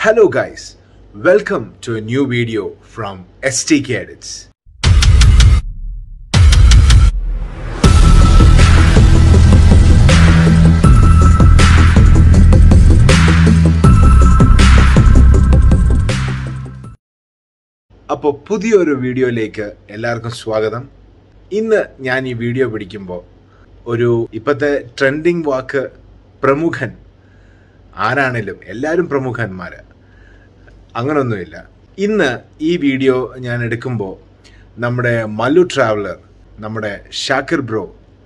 Hello guys, welcome to a new video from STK Edits. അപ്പോൾ പുതിയൊരു വീഡിയോയിലേക്ക് എല്ലാവർക്കും സ്വാഗതം ഇന്ന് ഞാൻ ഈ വീഡിയോ പിടിക്കുമ്പോൾ ഒരു ഇപ്പോഴത്തെ ട്രെൻഡിങ് വാക്ക് പ്രമുഖൻ ആരാണേലും എല്ലാവരും പ്രമുഖന്മാർ അങ്ങനൊന്നുമില്ല ഇന്ന് ഈ വീഡിയോ ഞാൻ എടുക്കുമ്പോൾ നമ്മുടെ മല്ലു ട്രാവലർ നമ്മുടെ ഷാക്കിർ ബ്രോ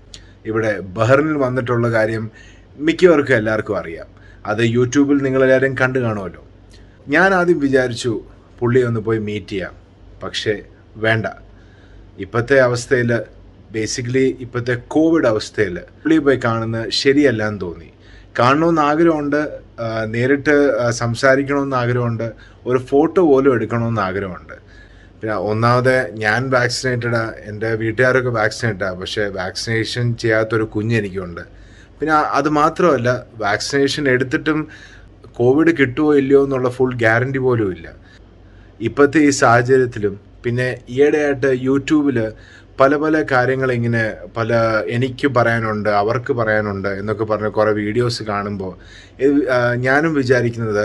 ഇവിടെ ബഹ്റിനിൽ വന്നിട്ടുള്ള കാര്യം മിക്കവർക്കും എല്ലാവർക്കും അറിയാം അത് യൂട്യൂബിൽ നിങ്ങളെല്ലാവരും കണ്ടു കാണുമല്ലോ ഞാൻ ആദ്യം വിചാരിച്ചു പുള്ളി ഒന്ന് പോയി മീറ്റ് ചെയ്യാം പക്ഷേ വേണ്ട ഇപ്പോഴത്തെ അവസ്ഥയിൽ ബേസിക്കലി ഇപ്പോഴത്തെ കോവിഡ് അവസ്ഥയിൽ പുള്ളി പോയി കാണുന്നത് ശരിയല്ല എന്ന് തോന്നി കാണണമെന്ന് ആഗ്രഹമുണ്ട് ആ, നേരിട്ട് ആ, സംസാരിക്കണമെന്ന് ആഗ്രഹമുണ്ട് ഒരു ഫോട്ടോ പോലും എടുക്കണമെന്ന് ആഗ്രഹമുണ്ട് പിന്നെ ഒന്നാമത് ഞാൻ വാക്സിനേറ്റഡാ എൻ്റെ വീട്ടുകാരൊക്കെ വാക്സിനേറ്റഡാ പക്ഷേ വാക്സിനേഷൻ ചെയ്യാത്തൊരു കുഞ്ഞ് എനിക്കുണ്ട് പിന്നെ അത് മാത്രമല്ല വാക്സിനേഷൻ എടുത്തിട്ടും കോവിഡ് കിട്ടുമോ ഇല്ലയോ എന്നുള്ള ഫുൾ ഗ്യാരണ്ടി പോലും ഇല്ല ഇപ്പോഴത്തെ ഈ സാഹചര്യത്തിലും പിന്നെ ഈയിടെയായിട്ട് യൂട്യൂബിൽ പല പല കാര്യങ്ങൾ ഇങ്ങനെ പല എനിക്ക് പറയാനുണ്ട് അവർക്ക് പറയാനുണ്ട് എന്നൊക്കെ പറഞ്ഞ് കുറേ വീഡിയോസ് കാണുമ്പോൾ ഇത്, ആ, ഞാനും വിചാരിക്കുന്നത്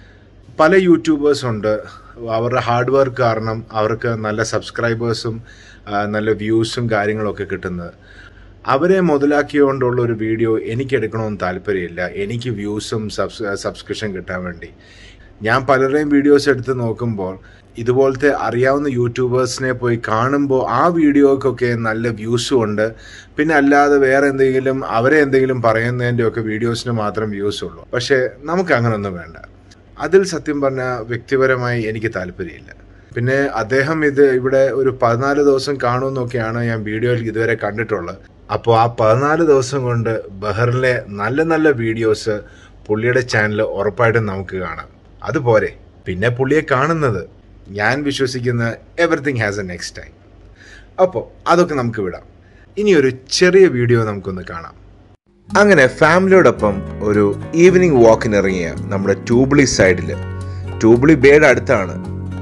പല യൂട്യൂബേഴ്സ് ഉണ്ട് അവരുടെ ഹാർഡ് വർക്ക് കാരണം അവർക്ക് നല്ല സബ്സ്ക്രൈബേഴ്സും ആ, നല്ല വ്യൂസും കാര്യങ്ങളൊക്കെ കിട്ടുന്നത് അവരെ മുതലാക്കിയുകൊണ്ടുള്ള ഒരു വീഡിയോ എനിക്ക് എടുക്കണമെന്ന് താല്പര്യമില്ല എനിക്ക് വ്യൂസും സബ്സ് സബ്സ്ക്രിപ്ഷൻ കിട്ടാൻ വേണ്ടി ഞാൻ പലരുടെയും വീഡിയോസ് എടുത്ത് നോക്കുമ്പോൾ ഇതുപോലത്തെ അറിയാവുന്ന യൂട്യൂബേഴ്സിനെ പോയി കാണുമ്പോൾ ആ വീഡിയോക്കൊക്കെ നല്ല വ്യൂസും ഉണ്ട് പിന്നെ അല്ലാതെ വേറെ എന്തെങ്കിലും അവരെ എന്തെങ്കിലും പറയുന്നതിൻ്റെ ഒക്കെ വീഡിയോസിന് മാത്രം വ്യൂസ് ഉള്ളൂ പക്ഷേ നമുക്ക് അങ്ങനൊന്നും വേണ്ട അതിൽ സത്യം പറഞ്ഞാൽ വ്യക്തിപരമായി എനിക്ക് താല്പര്യമില്ല പിന്നെ അദ്ദേഹം ഇത് ഇവിടെ ഒരു പതിനാല് ദിവസം കാണുമെന്നൊക്കെയാണ് ഞാൻ വീഡിയോയിൽ ഇതുവരെ കണ്ടിട്ടുള്ളത് അപ്പോൾ ആ പതിനാല് ദിവസം കൊണ്ട് ബഹറിലെ നല്ല നല്ല വീഡിയോസ് പുള്ളിയുടെ ചാനൽ ഉറപ്പായിട്ടും നമുക്ക് കാണാം അതുപോരെ പിന്നെ പുള്ളിയെ കാണുന്നത് ഞാൻ വിശ്വസിക്കുന്ന everything has a next time അപ്പോൾ അതൊക്കെ നമുക്ക് വിടാം ഇനി ഒരു ചെറിയ വീഡിയോ നമുക്കൊന്ന് കാണാം അങ്ങനെ ഫാമിലിയോടൊപ്പം ഒരു ഈവനിങ് വാക്കിന് ഇറങ്ങിയ നമ്മുടെ ട്യൂബ്ലി സൈഡിൽ ട്യൂബ്ലി ബേയുടെ അടുത്താണ്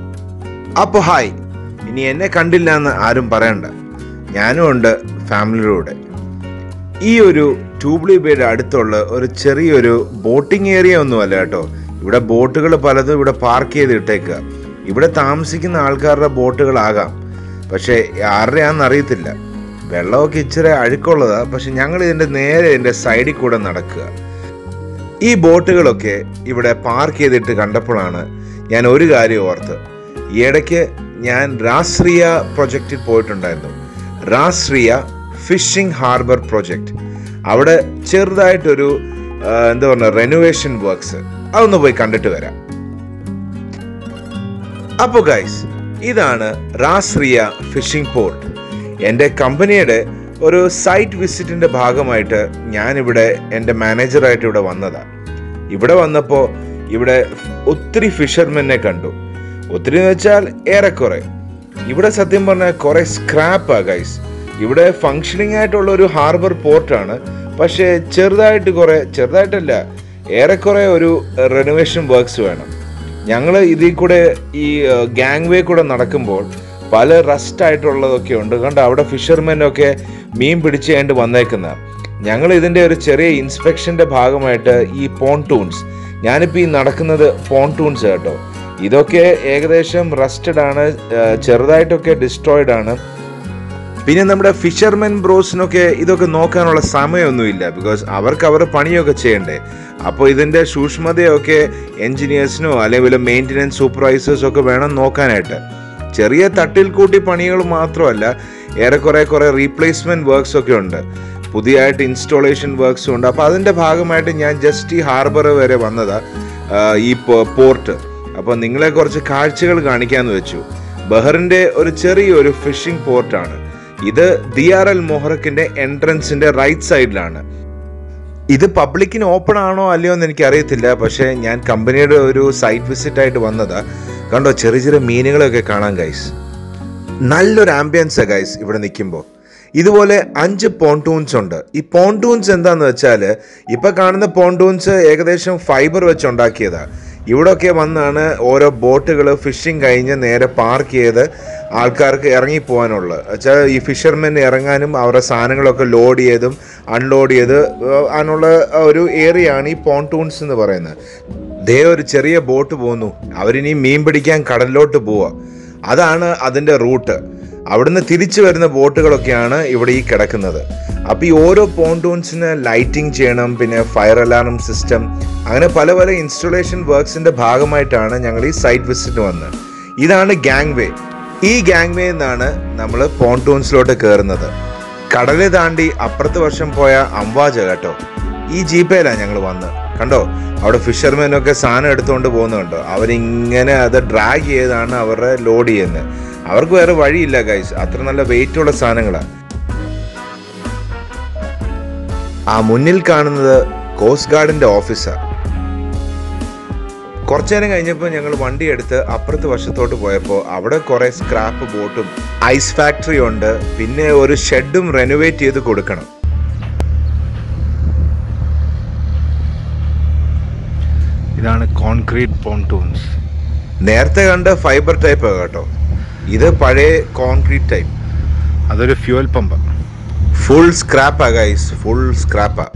അപ്പോൾ ഹായ് ഇനി എന്നെ കണ്ടില്ല എന്ന് ആരും പറയണ്ട ഞാനും ഉണ്ട് ഫാമിലിയുടെ ഈ ഒരു ട്യൂബ്ലി ബേയുടെ അടുത്തുള്ള ഒരു ചെറിയൊരു ബോട്ടിംഗ് ഏരിയ ഒന്നുമല്ല കേട്ടോ ഇവിടെ ബോട്ടുകൾ പലതും ഇവിടെ പാർക്ക് ചെയ്ത് ഇട്ടേക്കുക ഇവിടെ താമസിക്കുന്ന ആൾക്കാരുടെ ബോട്ടുകളാകാം പക്ഷേ ആരുടെയാണെന്ന് അറിയത്തില്ല വെള്ളമൊക്കെ ഇച്ചിരി അഴുക്കുള്ളതാ പക്ഷെ ഞങ്ങൾ ഇതിൻ്റെ നേരെ ഇതിൻ്റെ സൈഡിൽ കൂടെ നടക്കുക ഈ ബോട്ടുകളൊക്കെ ഇവിടെ പാർക്ക് ചെയ്തിട്ട് കണ്ടപ്പോഴാണ് ഞാൻ ഒരു കാര്യം ഓർത്ത് ഈ ഇടയ്ക്ക് ഞാൻ രാഷ്ട്രീയ പ്രൊജക്റ്റിൽ പോയിട്ടുണ്ടായിരുന്നു രാഷ്ട്രീയ ഫിഷിംഗ് ഹാർബർ പ്രൊജക്റ്റ് അവിടെ ചെറുതായിട്ടൊരു ആ, എന്താ പറയുക റെനോവേഷൻ വർക്ക്സ് അതൊന്ന് പോയി കണ്ടിട്ട് വരാം അപ്പോൾ ഗൈസ് ഇതാണ് രാഷ്ട്രീയ ഫിഷിംഗ് പോർട്ട് എൻ്റെ കമ്പനിയുടെ ഒരു സൈറ്റ് വിസിറ്റിന്റെ ഭാഗമായിട്ട് ഞാനിവിടെ എൻ്റെ മാനേജറായിട്ട് ഇവിടെ വന്നതാണ് ഇവിടെ വന്നപ്പോൾ ഇവിടെ ഒത്തിരി ഫിഷർമെന്നെ കണ്ടു ഒത്തിരി എന്ന് വെച്ചാൽ ഏറെക്കുറെ ഇവിടെ സത്യം പറഞ്ഞാൽ കുറെ സ്ക്രാപ്പാ ഗൈസ് ഇവിടെ ഫങ്ഷനിങ് ആയിട്ടുള്ള ഒരു ഹാർബർ പോർട്ടാണ് പക്ഷേ ചെറുതായിട്ട് കുറെ ചെറുതായിട്ടല്ല ഏറെക്കുറെ ഒരു റെനോവേഷൻ വർക്ക്സ് വേണം ഞങ്ങൾ ഇതിൽ കൂടെ ഈ ഗാങ് വേ കൂടെ നടക്കുമ്പോൾ പല റസ്റ്റ് ആയിട്ടുള്ളതൊക്കെ ഉണ്ട് കണ്ട് അവിടെ ഫിഷർമെനൊക്കെ മീൻ പിടിച്ച് കഴിഞ്ഞിട്ട് വന്നേക്കുന്ന ഞങ്ങൾ ഇതിൻ്റെ ഒരു ചെറിയ ഇൻസ്പെക്ഷൻ്റെ ഭാഗമായിട്ട് ഈ പോൺടൂൺസ് ഞാനിപ്പോൾ ഈ നടക്കുന്നത് പോൺടൂൺസ് കേട്ടോ ഇതൊക്കെ ഏകദേശം റസ്റ്റഡ് ആണ് ആ, ചെറുതായിട്ടൊക്കെ ഡിസ്ട്രോയിഡ് ആണ് പിന്നെ നമ്മുടെ ഫിഷർമെൻ ബ്രോസിനൊക്കെ ഇതൊക്കെ നോക്കാനുള്ള സമയമൊന്നുമില്ല ബിക്കോസ് അവർക്ക് അവരുടെ പണിയൊക്കെ ചെയ്യണ്ടേ അപ്പോൾ ഇതിൻ്റെ സൂക്ഷ്മതയൊക്കെ എൻജിനീയേഴ്സിനോ അല്ലെങ്കിൽ മെയിൻ്റനൻസ് സൂപ്പർവൈസേഴ്സോ ഒക്കെ വേണം നോക്കാനായിട്ട് ചെറിയ തട്ടിൽ കൂട്ടി പണികൾ മാത്രമല്ല ഏറെക്കുറെ കുറേ റീപ്ലേസ്മെൻറ്റ് വർക്ക്സ് ഒക്കെ ഉണ്ട് പുതിയതായിട്ട് ഇൻസ്റ്റോളേഷൻ വർക്ക്സും ഉണ്ട് അപ്പോൾ അതിൻ്റെ ഭാഗമായിട്ട് ഞാൻ ജസ്റ്റ് ഈ ഹാർബർ വരെ വന്നതാ ആ, ഈ പോർട്ട് അപ്പോൾ നിങ്ങളെ കുറച്ച് കാഴ്ചകൾ കാണിക്കാമെന്ന് വെച്ചു ബഹറിൻ്റെ ഒരു ചെറിയൊരു ഫിഷിംഗ് പോർട്ടാണ് ഇത് ദി ആർ എൽ മൊഹറക്കിന്റെ എൻട്രൻസിന്റെ റൈറ്റ് സൈഡിലാണ് ഇത് പബ്ലിക്കിന് ഓപ്പൺ ആണോ അല്ലയോ എന്ന് എനിക്ക് അറിയത്തില്ല പക്ഷേ ഞാൻ കമ്പനിയുടെ ഒരു സൈറ്റ് വിസിറ്റ് ആയിട്ട് വന്നതാ കണ്ടോ ചെറിയ ചെറിയ മീനുകളൊക്കെ കാണാൻ ഗൈസ് നല്ലൊരു ആംബിയൻസ് ഗൈസ് ഇവിടെ നിൽക്കുമ്പോൾ ഇതുപോലെ അഞ്ച് പോണ്ടൂൺസ് ഉണ്ട് ഈ പോണ്ടൂൺസ് എന്താന്ന് വെച്ചാൽ ഇപ്പൊ കാണുന്ന പോണ്ടൂൺസ് ഏകദേശം ഫൈബർ വെച്ച് ഉണ്ടാക്കിയതാ ഇവിടെയൊക്കെ വന്നാണ് ഓരോ ബോട്ടുകൾ ഫിഷിംഗ് കഴിഞ്ഞ് നേരെ പാർക്ക് ചെയ്ത് ആൾക്കാർക്ക് ഇറങ്ങിപ്പോകാനുള്ളത് വെച്ചാൽ ഈ ഫിഷർമെൻ ഇറങ്ങാനും അവരുടെ സാധനങ്ങളൊക്കെ ലോഡ് ചെയ്തും അൺലോഡ് ചെയ്ത് അതിനുള്ള ഒരു ഏരിയയാണ് ഈ പോണ്ടൂൺസ് എന്ന് പറയുന്നത് ദേ ഒരു ചെറിയ ബോട്ട് പോകുന്നു അവരിനി മീൻ പിടിക്കാൻ കടലിലോട്ട് പോവുക അതാണ് അതിൻ്റെ റൂട്ട് അവിടുന്ന് തിരിച്ചു വരുന്ന ബോട്ടുകളൊക്കെയാണ് ഇവിടെ ഈ കിടക്കുന്നത് അപ്പോൾ ഈ ഓരോ പോണ്ടൂൺസിന് ലൈറ്റിംഗ് ചെയ്യണം പിന്നെ ഫയർ അലാറം സിസ്റ്റം അങ്ങനെ പല പല ഇൻസ്റ്റലേഷൻ വർക്ക്സിന്റെ ഭാഗമായിട്ടാണ് ഞങ്ങൾ ഈ സൈറ്റ് വിസിറ്റ് വന്നത് ഇതാണ് ഗാങ് വേ ഈ ഗാങ് വേ എന്നാണ് നമ്മൾ പോണ്ടൂൺസിലോട്ട് കയറുന്നത് കടല് താണ്ടി അപ്പുറത്തെ വർഷം പോയ അംവാജ കേട്ടോ ഈ ജീപ്പയിലാണ് ഞങ്ങൾ വന്ന് കണ്ടോ അവിടെ ഫിഷർമാനൊക്കെ സാധനം എടുത്തുകൊണ്ട് പോകുന്നുണ്ടോ അവരിങ്ങനെ അത് ഡ്രാഗ് ചെയ്താണ് അവരുടെ ലോഡ് ചെയ്യുന്നത് അവർക്ക് വേറെ വഴിയില്ല ഗൈസ് അത്ര നല്ല വെയിറ്റ് ഉള്ള സാധനങ്ങളാണ് ആ മുന്നിൽ കാണുന്നത് കോസ്റ്റ് ഗാർഡിന്റെ ഓഫീസാണ് കുറച്ചു നേരം കഴിഞ്ഞപ്പോൾ ഞങ്ങൾ വണ്ടി എടുത്ത് അപ്പുറത്തെ വശത്തോട്ട് പോയപ്പോൾ അവിടെ കുറെ സ്ക്രാപ്പ് ബോട്ടും ഐസ് ഫാക്ടറി ഉണ്ട് പിന്നെ ഒരു ഷെഡും റെനോവേറ്റ് ചെയ്ത് കൊടുക്കണം ഇതാണ് കോൺക്രീറ്റ് പോണ്ടൂൺസ് നേരത്തെ കണ്ട ഫൈബർ ടൈപ്പ് കേട്ടോ ഇത് പഴയ കോൺക്രീറ്റ് ടൈപ്പ് അതൊരു ഫ്യൂൽ പമ്പ് ഫുൾ സ്ക്രാപ്പാ ഗൈസ് ഫുൾ സ്ക്രാപ്പാ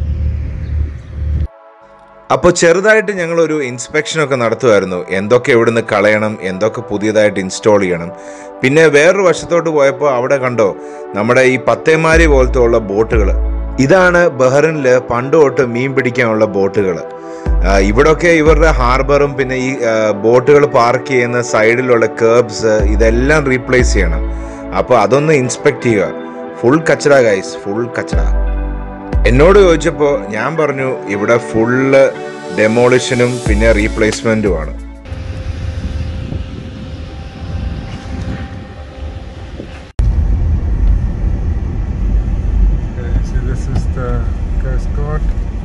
അപ്പോൾ ചെറുതായിട്ട് ഞങ്ങൾ ഒരു ഇൻസ്പെക്ഷൻ ഒക്കെ നടത്തുമായിരുന്നു എന്തൊക്കെ ഇവിടുന്ന് കളയണം എന്തൊക്കെ പുതിയതായിട്ട് ഇൻസ്റ്റാൾ ചെയ്യണം പിന്നെ വേറൊരു വശത്തോട്ട് പോയപ്പോൾ അവിടെ കണ്ടോ നമ്മുടെ ഈ പത്തേമാരി പോലത്തെ ഉള്ള ബോട്ടുകൾ ഇതാണ് ബഹ്റിനിൽ പണ്ട് തൊട്ട് മീൻ പിടിക്കാനുള്ള ബോട്ടുകൾ ഇവിടൊക്കെ ഇവരുടെ ഹാർബറും പിന്നെ ഈ ബോട്ടുകൾ പാർക്ക് ചെയ്യുന്ന സൈഡിലുള്ള കേർബ്സ് ഇതെല്ലാം റീപ്ലേസ് ചെയ്യണം അപ്പോൾ അതൊന്ന് ഇൻസ്പെക്ട് ചെയ്യുക ഫുൾ കച്ചറ ഗൈസ് ഫുൾ കച്ചറ എന്നോട് ചോദിച്ചപ്പോൾ ഞാൻ പറഞ്ഞു ഇവിടെ ഫുള്ള് ഡെമോളിഷനും പിന്നെ റീപ്ലേസ്മെന്റുമാണ് Okay, so this is the Coast Guard.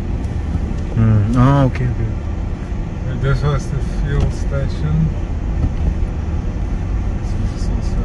Ah okay okay And this was the fuel station. This is also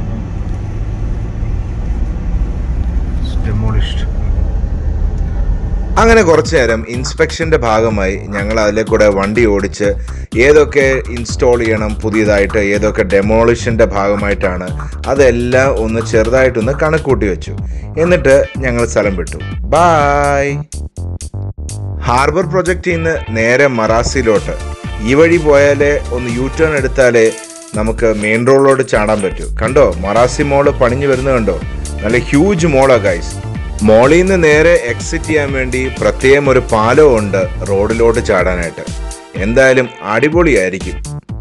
demolished അങ്ങനെ കുറച്ചു നേരം ഇൻസ്പെക്ഷന്റെ ഭാഗമായി ഞങ്ങൾ അതിലെ കൂടെ വണ്ടി ഓടിച്ച് ഏതൊക്കെ ഇൻസ്റ്റാൾ ചെയ്യണം പുതിയതായിട്ട് ഏതൊക്കെ ഡെമോളിഷന്റെ ഭാഗമായിട്ടാണ് അതെല്ലാം ഒന്ന് ചെറുതായിട്ടൊന്ന് കണക്കൂട്ടി വെച്ചു എന്നിട്ട് ഞങ്ങൾ സ്ഥലം വിട്ടു ബായ് ഹാർബർ പ്രൊജക്റ്റിൽ നിന്ന് നേരെ മറാസിയിലോട്ട് ഈ വഴി പോയാലേ ഒന്ന് യൂ ടേൺ എടുത്താലേ നമുക്ക് മെയിൻ റോഡിലോട്ട് ചാടാൻ പറ്റൂ കണ്ടോ മറാസി മോള് പണിഞ്ഞു വരുന്നത് കണ്ടോ നല്ല ഹ്യൂജ് മോളാ ഗൈസ് മോളിൽ നിന്ന് നേരെ എക്സിറ്റ് ചെയ്യാൻ വേണ്ടി പ്രത്യേകം ഒരു പാലവും ഉണ്ട് റോഡിലോട്ട് ചാടാനായിട്ട് എന്തായാലും അടിപൊളിയായിരിക്കും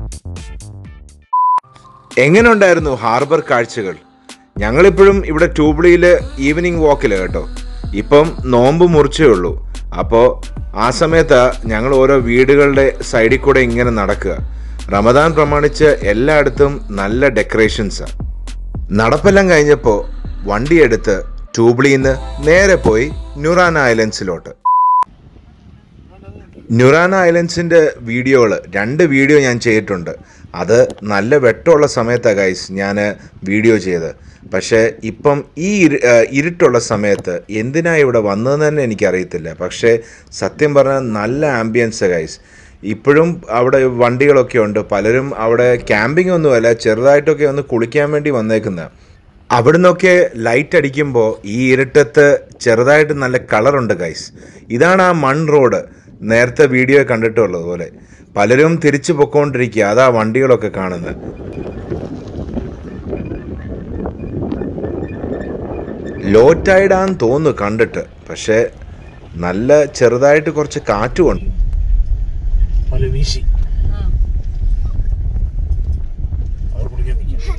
എങ്ങനെ ഉണ്ടായിരുന്നു ഹാർബർ കാഴ്ചകൾ ഞങ്ങളിപ്പോഴും ഇവിടെ ട്യൂബ്ലിയിൽ ഈവനിങ് വാക്കിൽ കേട്ടോ ഇപ്പം നോമ്പ് മുറിച്ചേ ഉള്ളൂ അപ്പോൾ ആ സമയത്ത് ഞങ്ങൾ ഓരോ വീടുകളുടെ സൈഡിൽ കൂടെ ഇങ്ങനെ നടക്കുക റമദാൻ പ്രമാണിച്ച് എല്ലായിടത്തും നല്ല ഡെക്കറേഷൻസാണ് നടപ്പെല്ലാം കഴിഞ്ഞപ്പോൾ വണ്ടിയെടുത്ത് ട്യൂബ്ലിയിൽ നിന്ന് നേരെ പോയി ന്യൂറാൻ ഐലൻഡ്സിലോട്ട് ന്യൂറാന ഐലൻഡ്സിൻ്റെ വീഡിയോകൾ രണ്ട് വീഡിയോ ഞാൻ ചെയ്തിട്ടുണ്ട് അത് നല്ല വെട്ടമുള്ള സമയത്താണ് ഗൈസ് ഞാൻ വീഡിയോ ചെയ്ത് പക്ഷേ ഇപ്പം ഈ ഇരു- ഏഹ് ഇരുട്ടുള്ള സമയത്ത് എന്തിനാ ഇവിടെ വന്നതെന്ന് തന്നെ എനിക്കറിയത്തില്ല പക്ഷേ സത്യം പറഞ്ഞാൽ നല്ല ആംബിയൻസ് ഗൈസ് ഇപ്പോഴും അവിടെ വണ്ടികളൊക്കെ ഉണ്ട് പലരും അവിടെ ക്യാമ്പിംഗ് ഒന്നുമല്ല ചെറുതായിട്ടൊക്കെ ഒന്ന് കുളിക്കാൻ വേണ്ടി വന്നേക്കുന്ന അവിടുന്നൊക്കെ ലൈറ്റ് അടിക്കുമ്പോൾ ഈ ഇരുട്ടത്ത് ചെറുതായിട്ട് നല്ല കളറുണ്ട് ഗൈസ് ഇതാണ് ആ മൺ റോഡ് നേരത്തെ വീഡിയോ കണ്ടിട്ടുള്ളത് പോലെ പലരും തിരിച്ചു പൊക്കോണ്ടിരിക്കുക അതാ വണ്ടികളൊക്കെ കാണുന്നത് ലോ ടൈഡാന്ന് തോന്നുന്നു കണ്ടിട്ട് പക്ഷേ നല്ല ചെറുതായിട്ട് കുറച്ച് കാറ്റുമുണ്ട് പല വീശി അവർ കുളിക്കാൻ നിൽക്കും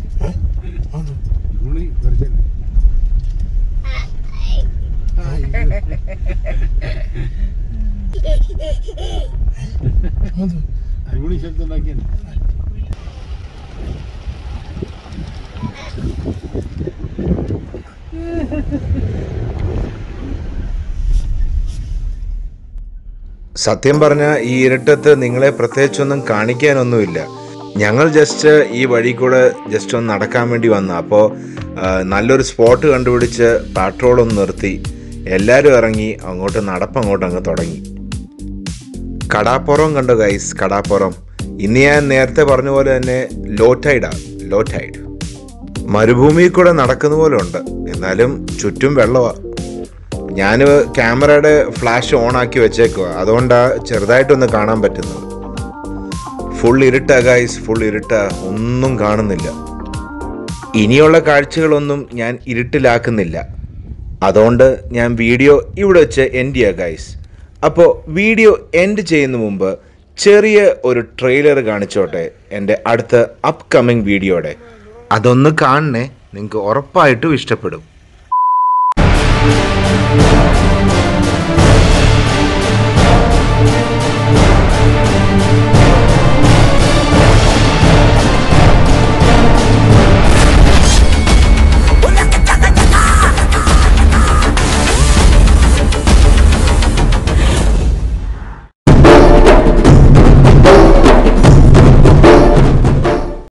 സത്യം പറഞ്ഞ ഈ ഇരുട്ടത്ത് നിങ്ങളെ പ്രത്യേകിച്ചൊന്നും കാണിക്കാനൊന്നുമില്ല ഞങ്ങൾ ജസ്റ്റ് ഈ വഴി കൂടെ ജസ്റ്റ് ഒന്ന് നടക്കാൻ വേണ്ടി വന്നു അപ്പോൾ നല്ലൊരു സ്പോട്ട് കണ്ടുപിടിച്ച് പാട്രോൾ ഒന്ന് നിർത്തി എല്ലാവരും ഇറങ്ങി അങ്ങോട്ട് നടപ്പ് അങ്ങോട്ട് അങ്ങ് തുടങ്ങി കടാപ്പുറം കണ്ടോ ഗൈസ് കടാപ്പുറം ഇന്ന് ഞാൻ നേരത്തെ പറഞ്ഞ പോലെ തന്നെ ലോ ടൈഡാ ലോ ടൈഡ് മരുഭൂമിയിൽ കൂടെ നടക്കുന്ന പോലെ ഉണ്ട് എന്നാലും ചുറ്റും വെള്ളമാണ് ഞാൻ ക്യാമറയുടെ ഫ്ലാഷ് ഓൺ ആക്കി വെച്ചേക്കുക അതുകൊണ്ടാണ് ചെറുതായിട്ടൊന്ന് കാണാൻ പറ്റുന്നത് ഫുൾ ഇരുട്ടാ ഗൈസ് ഫുൾ ഇരുട്ടാ ഒന്നും കാണുന്നില്ല ഇനിയുള്ള കാഴ്ചകളൊന്നും ഞാൻ ഇരുട്ടിലാക്കുന്നില്ല അതുകൊണ്ട് ഞാൻ വീഡിയോ ഇവിടെ വെച്ച് എൻഡ് ചെയ്യാം ഗൈസ് അപ്പോൾ വീഡിയോ എൻഡ് ചെയ്യുന്ന മുമ്പ് ചെറിയ ഒരു ട്രെയിലർ കാണിച്ചോട്ടെ എൻ്റെ അടുത്ത അപ്കമിങ് വീഡിയോയുടെ അതൊന്ന് കാണണേ നിങ്ങൾക്ക് ഉറപ്പായിട്ടും ഇഷ്ടപ്പെടും